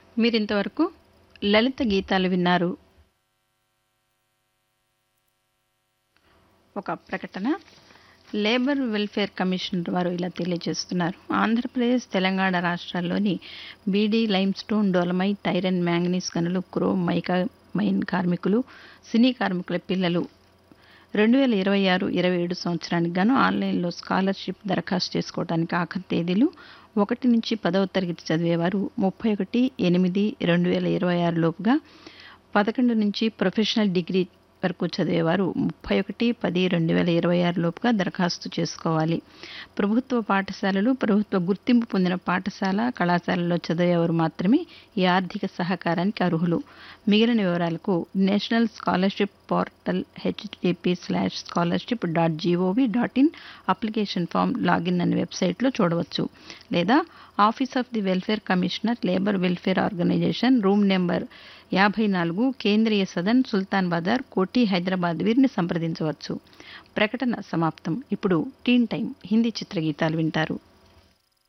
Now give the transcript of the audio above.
మీరింతవరకు లలిత గీతాలు విన్నారు ఒక ప్రకటన లేబర్ వెల్ఫేర్ కమిషనర్ వారు ఇలా తెలియజేస్తున్నారు ఆంధ్రప్రదేశ్ తెలంగాణ రాష్ట్రాల్లోని beedi lime stone dolomite iron manganese గనులు క్రోమ్ మైకా మైన్ కార్మికులు సినీ కార్మికుల పిల్లలు రెండు వేల ఇరవై ఆరు ఇరవై ఏడు సంవత్సరానికి గాను ఆన్లైన్లో స్కాలర్షిప్ దరఖాస్తు చేసుకోవడానికి ఆఖరి తేదీలు ఒకటి నుంచి పదవ తరగతి చదివేవారు ముప్పై ఒకటి ఎనిమిది రెండు వేల ఇరవై ఆరు లోపుగా పదకొండు నుంచి ప్రొఫెషనల్ డిగ్రీ వరకు చదివేవారు ముప్పై ఒకటి పది రెండు వేల ఇరవై ఆరు లోపుగా దరఖాస్తు చేసుకోవాలి ప్రభుత్వ పాఠశాలలు ప్రభుత్వ గుర్తింపు పొందిన పాఠశాల కళాశాలలో చదివేవారు మాత్రమే ఈ ఆర్థిక సహకారానికి అర్హులు మిగిలిన వివరాలకు national scholarship portal HTTP slash scholarship dot G O V dot in application form login అనే వెబ్సైట్లో చూడవచ్చు లేదా office of the welfare commissioner labour welfare organisation room number యాభై నాలుగు కేంద్రీయ సదన్ సుల్తాన్ బజార్ కోటి హైదరాబాద్ వీరిని సంప్రదించవచ్చు ప్రకటన సమాప్తం ఇప్పుడు టీన్ టైం హిందీ చిత్రగీతాలు వింటారు